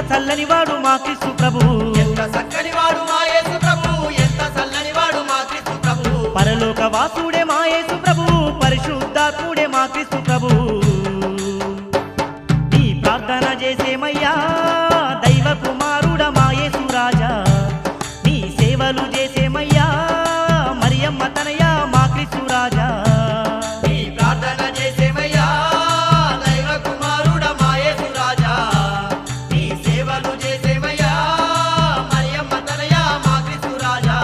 చల్లని వాడు మా క్రీస్తు ప్రభు ఎంత చక్కని వాడు మా యేసు ప్రభు ఎంత చల్లని వాడు మా క్రీస్తు ప్రభు పరలోక వాసుడే మా యేసు ప్రభు పరిశుద్ధాత్ముడే మా క్రీస్తు ప్రభు నీ ప్రార్థన చేసేమయ్యా దైవ కుమారుడ మా యేసు రాజా నీ సేవలు చేసేమయ్యా మరియమ్మ తనయ మా క్రీస్తు రాజా నీ ప్రార్థన చేసేమయ్యా దైవ కుమారుడ మా యేసు రాజా నీ సేవలు చేసేమయ్యా మరియమ్మ తనయ మా క్రీస్తు రాజా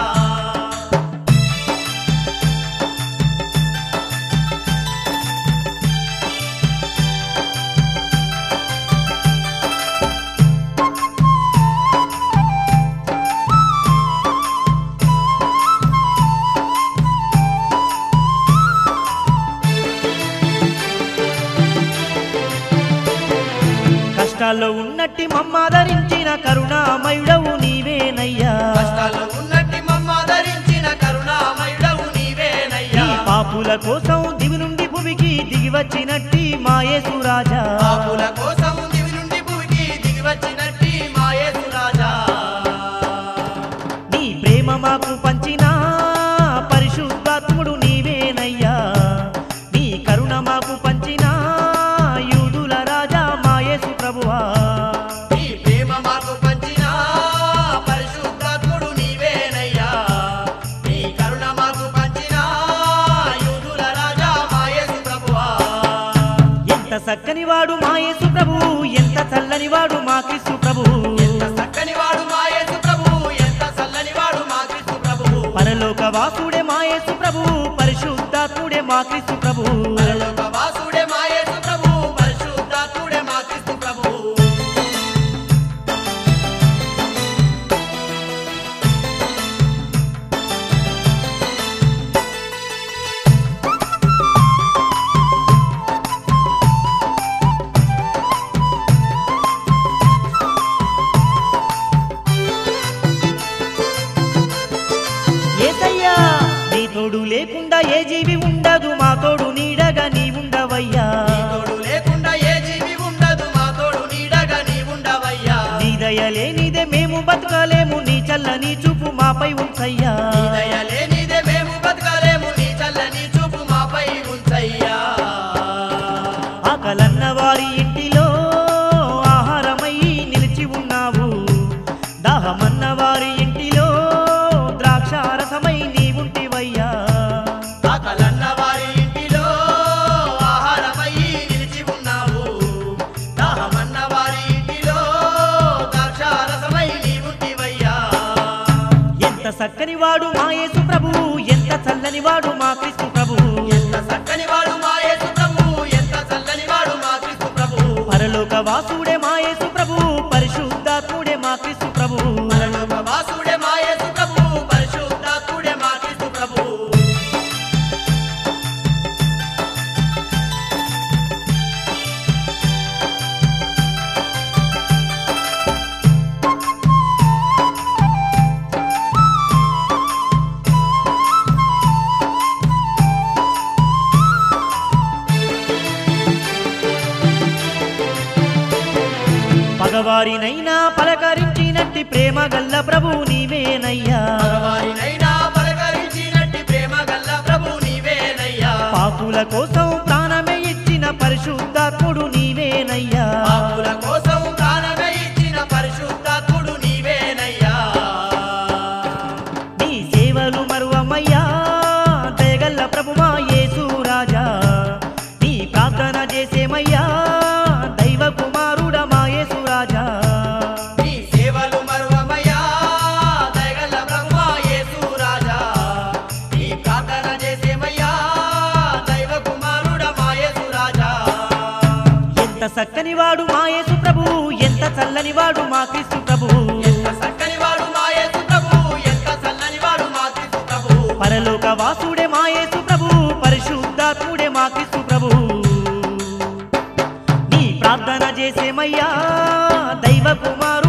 కష్టాల్లో ఉన్నట్టి మమ్మాదరించిన కరుణామయుడవు నీవేనయ్యా కష్టాల్లో ఉన్నట్టి మమ్మ ధరించిన కరుణామయుడవు ఈ నీవేనయ్యా పాపుల కోసం దివి నుండి భూమికి దిగి వచ్చినట్టి మా యేసు రాజా పాపుల కోసం దివి నుండి భూమికి దిగి వచ్చినట్టి మా యేసు రాజా నీ ప్రేమ మాకు పంచిన పరిశుద్ధాత్ముడు నీవేనయ్యా నీ కరుణ మాకు పంచిన యూదుల రాజా మా యేసు ప్రభువా నీ ప్రేమ మాకు పంచిన పరిశుద్ధాత్ముడు నీవేనయ్యా నీ కరుణ మాకు పంచిన యూదుల రాజా మా యేసు ప్రభువా ఎంత చక్కని వాడు మా యేసు ప్రభు ఎంత చల్లని వాడు మా క్రీస్తు ప్రభు ఎంత చక్కని వాడు మా యేసు ప్రభు ఎంత చల్లని వాడు మా క్రీస్తు ప్రభు పరలోక వాసుడే మా యేసు ప్రభు పరిశుద్ధాత్ముడే మా క్రీస్తు ప్రభు పరలోక వాసుడే మా యేసు ప్రభు పరిశుద్ధాత్ముడే మా క్రీస్తు ప్రభు ఏసయ్యా నీ తోడు లేకుండా ఏ జీవి ఉండదు మా తోడు నీడగా నీ ఉండవయ్యా నీ తోడు లేకుండా ఏ జీవి ఉండదు మా తోడు నీడగా నీ ఉండవయ్యా నీ దయ లేనిదే మేము బతకలేము నీ చల్లని చూపు మాపై ఉంచయ్యా నీ దయ లేనిదే మేము బతకలేము నీ చల్లని చూపు మాపై ఉంచయ్యా ఆకలన్న వారి ఇంటిలో ఆహారమై నిలిచి ఉన్నావు దాహమన్న వారి ఇంటిలో ద్రాక్షారసమై నీ ఉంటివయ్యా ఆకలన్న వారి ఇంటిలో ఆహారమై నిలిచి ఉన్నావు దాహమన్న వారి ఇంటిలో ద్రాక్షారసమై నీ ఉంటివయ్యా ఎంత చక్కని వాడు మా యేసు ప్రభు ఎంత చల్లని వాడు మా క్రీస్తు ప్రభు ఎంత చక్కని వాడు మా యేసు ప్రభు ఎంత చల్లని వాడు మా క్రీస్తు ప్రభు పరలోక వాసుడే మా యేసు ప్రభు పరిశుద్ధాత్ముడే మా క్రీస్తు ప్రభు పరలోక వాసుడే మా యేసు ప్రభు పరిశుద్ధాత్ముడే మా క్రీస్తు ప్రభు పగవారినైనా పలకరించినట్టి ప్రేమ గల్ల ప్రభు నీవేనయ్యా భగవానినైనా పలకరించినట్టి ప్రేమ గల్ల ప్రభు నీవేనయ్యా పాపుల కోసం ప్రాణమే ఇచ్చిన పరిశుద్ధాత్ముడు నీవేనయ్యా పాపుల కోసం ప్రాణమే ఇచ్చిన పరిశుద్ధాత్ముడు నీవేనయ్యా నీ సేవలు మరువమయ్యా దయగల్ల ప్రభు మా యేసు రాజా నీ ప్రార్థన చేసేమయ్యా దైవ కుమారుడ మా యేసు రాజా నీ సేవలు మరువమయ్యా దయగల బ్రహ్మ యేసు రాజా నీ ప్రార్థన చేసేమయ్యా దైవ కుమారుడ మా యేసు రాజా ఎంత చక్కని వాడు మా యేసు ప్రభు ఎంత చల్లని వాడు మా క్రీస్తు ప్రభు ఎంత చక్కని వాడు మా యేసు ప్రభు ఎంత చల్లని వాడు మా క్రీస్తు ప్రభు పరలోక వాసుడే మా యేసు ప్రభు పరిశుద్ధాత్ముడే మా క్రీస్తు ప్రభు నీ ప్రార్థన చేసేమయ్యా దైవ కుమారు